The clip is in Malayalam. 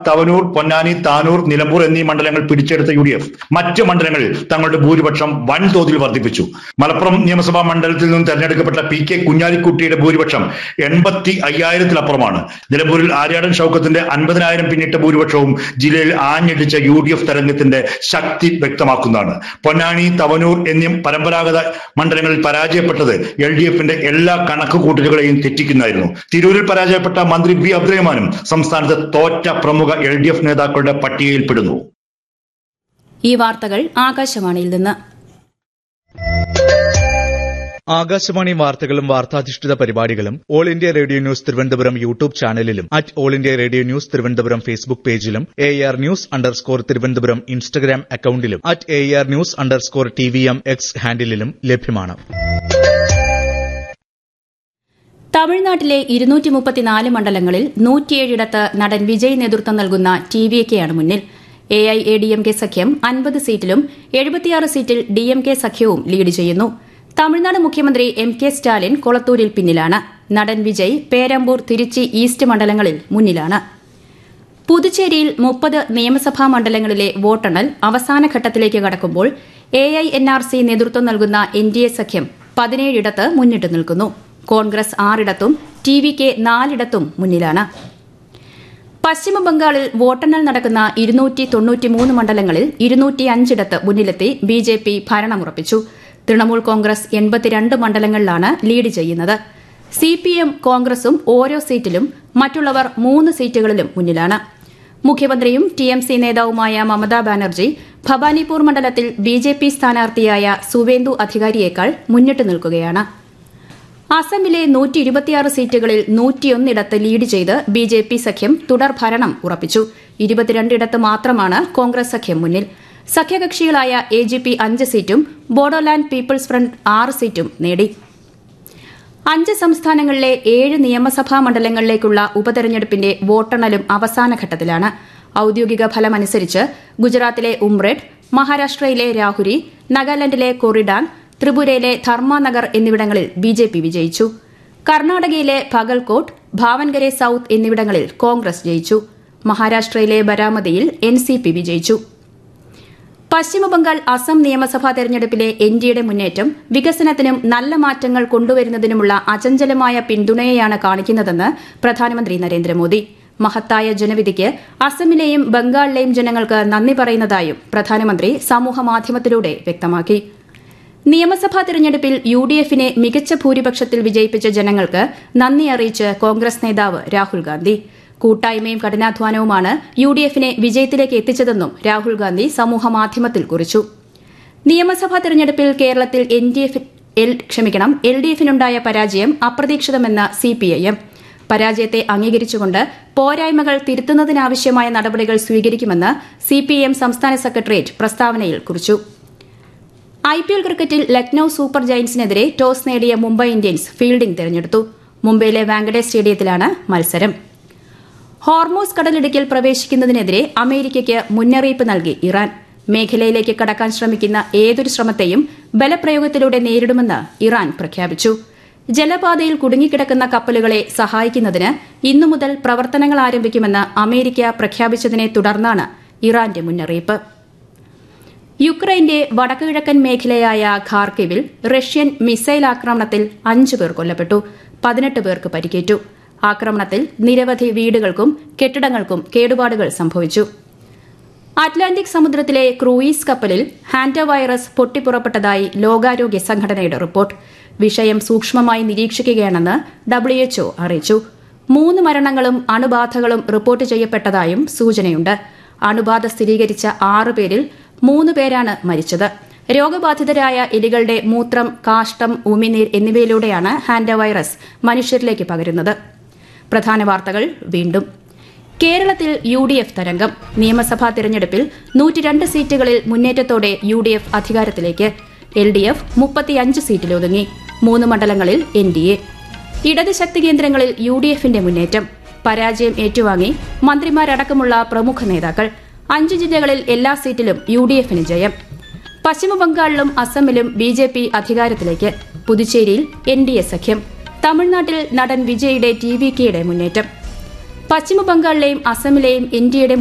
തവനൂർ പൊന്നാനി താനൂർ നിലമ്പൂർ എന്നീ മണ്ഡലങ്ങൾ പിടിച്ചെടുത്ത യു ഡി എഫ് മറ്റ് മണ്ഡലങ്ങളിൽ തങ്ങളുടെ ഭൂരിപക്ഷം വൻതോതിൽ വർദ്ധിപ്പിച്ചു മലപ്പുറം നിയമസഭാ മണ്ഡലത്തിൽ നിന്നും തെരഞ്ഞെടുക്കപ്പെട്ട പി കെ കുഞ്ഞാലിക്കുട്ടിയുടെ ഭൂരിപക്ഷം എൺപത്തി അയ്യായിരത്തിലപ്പുറമാണ് നിലമ്പൂരിൽ ആര്യാടൻ ഷൌക്കത്തിന്റെ അൻപതിനായിരം പിന്നിട്ട ഭൂരിപക്ഷവും ജില്ലയിൽ ആഞ്ഞടിച്ച യു ഡി എഫ് തരംഗത്തിന്റെ ശക്തി വ്യക്തമാക്കുന്നതാണ് പൊന്നാനി തവനൂർ എന്നീ പരമ്പരാഗത മണ്ഡലങ്ങളിൽ പരാജയപ്പെട്ടത് എൽ ഡി എഫിന്റെ എല്ലാ കണക്കുകൂട്ടലുകളെയും തെറ്റിക്കുന്നതായിരുന്നു തിരൂരിൽ പരാജയപ്പെട്ട മന്ത്രി വി അബ്ദുറഹ്മാനും സംസ്ഥാനത്ത് തോറ്റ പ്രമുഖ എൽ ഡി എഫ് നേതാക്കളുടെ പട്ടികയിൽപ്പെടുന്നു ഈ വാർത്തകൾ ആകാശവാണിയിൽ നിന്ന് ആകാശവാണി വാർത്തകളും വാർത്താധിഷ്ഠിത പരിപാടികളും all India radio news Thiruvananthapuram YouTube ചാനലിലും at all India radio news Thiruvananthapuram Facebook പേജിലും A R news underscore Thiruvananthapuram Instagram അക്കൌണ്ടിലും at A R news underscore T V M X ഹാൻഡിലും ലഭ്യമാണ് തമിഴ്നാട്ടിലെ ഇരുന്നൂറ്റി മുപ്പത്തിനാല് മണ്ഡലങ്ങളിൽ നൂറ്റിയേഴിടത്ത് നടൻ വിജയ് നേതൃത്വം നൽകുന്ന ടി വി കെയാണ് മുന്നിൽ A I A D M K സഖ്യം അൻപത് സീറ്റിലും എഴുപത്തിയാറ് സീറ്റിൽ ഡി എം കെ സഖ്യവും ലീഡ് ചെയ്യുന്നു തമിഴ്നാട് മുഖ്യമന്ത്രി എം കെ സ്റ്റാലിൻ കൊളത്തൂരിൽ പിന്നിലാണ് നടൻ വിജയ് പേരമ്പൂർ തിരുച്ചി ഈസ്റ്റ് മണ്ഡലങ്ങളിൽ മുന്നിലാണ് പുതുച്ചേരിയിൽ മുപ്പത് നിയമസഭാ മണ്ഡലങ്ങളിലെ വോട്ടെണ്ണൽ അവസാന ഘട്ടത്തിലേക്ക് കടക്കുമ്പോൾ A I N R C നേതൃത്വം നൽകുന്ന എൻ ഡി എ സഖ്യം പതിനേഴിടത്ത് മുന്നിട്ട് നിൽക്കുന്നു കോൺഗ്രസ് ആറിടത്തും ടി വി കെ നാലിടത്തും മുന്നിലാണ് പശ്ചിമബംഗാളിൽ വോട്ടെണ്ണൽ നടക്കുന്ന ഇരുന്നൂറ്റി തൊണ്ണൂറ്റിമൂന്ന് മണ്ഡലങ്ങളിൽ ഇരുന്നൂറ്റി അഞ്ചിടത്ത് മുന്നിലെത്തി ബി ജെ പി ഭരണമുറപ്പിച്ചു തൃണമൂൽ കോൺഗ്രസ് എൺപത്തിരണ്ട് മണ്ഡലങ്ങളിലാണ് ലീഡ് ചെയ്യുന്നത് സി പി എം കോൺഗ്രസും ഓരോ സീറ്റിലും മറ്റുള്ളവർ മൂന്ന് സീറ്റുകളിലും മുന്നിലാണ് മുഖ്യമന്ത്രിയും ടി എം സി നേതാവുമായ മമതാ ബാനർജി ഭവാനിപൂർ മണ്ഡലത്തിൽ ബി ജെ പി സ്ഥാനാർത്ഥിയായ സുവേന്ദു അധികാരിയേക്കാൾ മുന്നിട്ട് നിൽക്കുകയാണ് അസമിലെ നൂറ്റി ഇരുപത്തിയാറ് സീറ്റുകളിൽ നൂറ്റിയൊന്നിടത്ത് ലീഡ് ചെയ്ത് ബി ജെ പി സഖ്യം തുടർ ഭരണം ഉറപ്പിച്ചു ഇരുപത്തിരണ്ടിടത്ത് മാത്രമാണ് കോൺഗ്രസ് സഖ്യം മുന്നിൽ സഖ്യകക്ഷികളായ എ ജി പി അഞ്ച് സീറ്റും ബോഡോലാൻഡ് പീപ്പിൾസ് ഫ്രണ്ട് ആറ് സീറ്റും നേടി അഞ്ച് സംസ്ഥാനങ്ങളിലെ ഏഴ് നിയമസഭാ മണ്ഡലങ്ങളിലേക്കുള്ള ഉപതെരഞ്ഞെടുപ്പിന്റെ വോട്ടെണ്ണലും അവസാന ഘട്ടത്തിലാണ് ഔദ്യോഗിക ഫലമനുസരിച്ച് ഗുജറാത്തിലെ ഉംറെഡ് മഹാരാഷ്ട്രയിലെ രാഹുരി നാഗാലാൻഡിലെ കൊറിഡാൻ ത്രിപുരയിലെ ധർമാനഗർ എന്നിവിടങ്ങളിൽ ബി ജെ പി വിജയിച്ചു കർണാടകയിലെ ഭഗൽകോട്ട് ഭാവൻഗരെ സൌത്ത് എന്നിവിടങ്ങളിൽ കോൺഗ്രസ് ജയിച്ചു മഹാരാഷ്ട്രയിലെ ബരാമതിയിൽ എൻ സി പി വിജയിച്ചു പശ്ചിമബംഗാൾ അസം നിയമസഭാ തെരഞ്ഞെടുപ്പിലെ എൻ ഡിയുടെ മുന്നേറ്റം വികസനത്തിനും നല്ല മാറ്റങ്ങൾ കൊണ്ടുവരുന്നതിനുമുള്ള അചഞ്ചലമായ പിന്തുണയെയാണ് കാണിക്കുന്നതെന്ന് പ്രധാനമന്ത്രി നരേന്ദ്രമോദി മഹത്തായ ജനവിധിക്ക് അസമിലെയും ബംഗാളിലെയും ജനങ്ങൾക്ക് നന്ദി പറയുന്നതായും പ്രധാനമന്ത്രി സമൂഹമാധ്യമത്തിലൂടെ വ്യക്തമാക്കി നിയമസഭാ തെരഞ്ഞെടുപ്പിൽ യു ഡി എഫിനെ മികച്ച ഭൂരിപക്ഷത്തിൽ വിജയിപ്പിച്ച ജനങ്ങൾക്ക് നന്ദി അറിയിച്ച് കോൺഗ്രസ് നേതാവ് രാഹുൽ ഗാന്ധി കൂട്ടായ്മയും കഠിനാധ്വാനവുമാണ് യു ഡി എഫിനെ വിജയത്തിലേക്ക് എത്തിച്ചതെന്നും രാഹുൽ ഗാന്ധി സമൂഹമാധ്യമത്തിൽ കുറിച്ചു നിയമസഭാ തെരഞ്ഞെടുപ്പിൽ കേരളത്തിൽ എൻ ഡി എഫ് ക്ഷമിക്കണം എൽ ഡി എഫിനുണ്ടായ പരാജയം അപ്രതീക്ഷിതമെന്ന് സിപിഐഎം പരാജയത്തെ അംഗീകരിച്ചുകൊണ്ട് പോരായ്മകൾ തിരുത്തുന്നതിനാവശ്യമായ നടപടികൾ സ്വീകരിക്കുമെന്ന് സിപിഐഎം സംസ്ഥാന സെക്രട്ടേറിയറ്റ് പ്രസ്താവനയിൽ കുറിച്ചു ഐ പി എൽ ക്രിക്കറ്റിൽ ലക്നൌ സൂപ്പർ ജയന്റ്സിനെതിരെ ടോസ് നേടിയ മുംബൈ ഇന്ത്യൻസ് ഫീൽഡിംഗ് തെരഞ്ഞെടുത്തു മുംബൈയിലെ വാങ്കഡേ സ്റ്റേഡിയത്തിലാണ് മത്സരം ഹോർമോസ് കടലിടുക്കിൽ പ്രവേശിക്കുന്നതിനെതിരെ അമേരിക്കയ്ക്ക് മുന്നറിയിപ്പ് നൽകി ഇറാൻ മേഖലയിലേക്ക് കടക്കാൻ ശ്രമിക്കുന്ന ഏതൊരു ശ്രമത്തെയും ബലപ്രയോഗത്തിലൂടെ നേരിടുമെന്ന് ഇറാൻ പ്രഖ്യാപിച്ചു ജലപാതയിൽ കുടുങ്ങിക്കിടക്കുന്ന കപ്പലുകളെ സഹായിക്കുന്നതിന് ഇന്നു മുതൽ പ്രവർത്തനങ്ങൾ ആരംഭിക്കുമെന്ന് അമേരിക്ക പ്രഖ്യാപിച്ചതിനെ തുടർന്നാണ് ഇറാന്റെ മുന്നറിയിപ്പ് യുക്രൈന്റെ വടക്കുകിഴക്കൻ മേഖലയായ ഖാർക്കിവിൽ റഷ്യൻ മിസൈൽ ആക്രമണത്തിൽ അഞ്ചു പേർ കൊല്ലപ്പെട്ടു പതിനെട്ട് പേർക്ക് പരിക്കേറ്റു ആക്രമണത്തിൽ നിരവധി വീടുകൾക്കും കെട്ടിടങ്ങൾക്കും കേടുപാടുകൾ സംഭവിച്ചു അറ്റ്ലാന്റിക് സമുദ്രത്തിലെ ക്രൂയിസ് കപ്പലിൽ ഹാൻഡ വൈറസ് പൊട്ടിപ്പുറപ്പെട്ടതായി ലോകാരോഗ്യ സംഘടനയുടെ റിപ്പോർട്ട് വിഷയം സൂക്ഷ്മമായി നിരീക്ഷിക്കുകയാണെന്ന് ഡബ്ല്യുഎച്ച്ഒ അറിയിച്ചു മൂന്ന് മരണങ്ങളും അണുബാധകളും റിപ്പോർട്ട് ചെയ്യപ്പെട്ടതായും സൂചനയുണ്ട് അണുബാധ സ്ഥിരീകരിച്ച ആറ് പേരിൽ മൂന്ന് പേരാണ് മരിച്ചത് രോഗബാധിതരായ എലികളുടെ മൂത്രം കാഷ്ടം ഉമിനീർ എന്നിവയിലൂടെയാണ് ഹാൻഡ വൈറസ് മനുഷ്യരിലേക്ക് പകരുന്നത് പ്രധാന വാർത്തകൾ വീണ്ടും കേരളത്തിൽ യു ഡി എഫ് തരംഗം നിയമസഭാ തെരഞ്ഞെടുപ്പിൽ നൂറ്റിരണ്ട് സീറ്റുകളിൽ മുന്നേറ്റത്തോടെ യു ഡി എഫ് അധികാരത്തിലേക്ക് എൽ ഡി എഫ് മുപ്പത്തിയഞ്ച് സീറ്റിലൊതുങ്ങി മൂന്ന് മണ്ഡലങ്ങളിൽ എൻ ഡി എ ഇടത് ശക്തി കേന്ദ്രങ്ങളിൽ യു ഡി എഫിന്റെ മുന്നേറ്റം പരാജയം ഏറ്റുവാങ്ങി മന്ത്രിമാരടക്കമുള്ള പ്രമുഖ നേതാക്കൾ അഞ്ച് ജില്ലകളിൽ എല്ലാ സീറ്റിലും യു ഡി എഫിന് ജയം പശ്ചിമബംഗാളിലും അസമിലും ബി ജെ പി അധികാരത്തിലേക്ക് പുതുച്ചേരിയിൽ എൻ ഡി എ സഖ്യം തമിഴ്നാട്ടിൽ നടൻ വിജയുടെ ടി വി കെയുടെ മുന്നേറ്റം പശ്ചിമബംഗാളിലെയും അസമിലെയും ഇന്ത്യയുടെ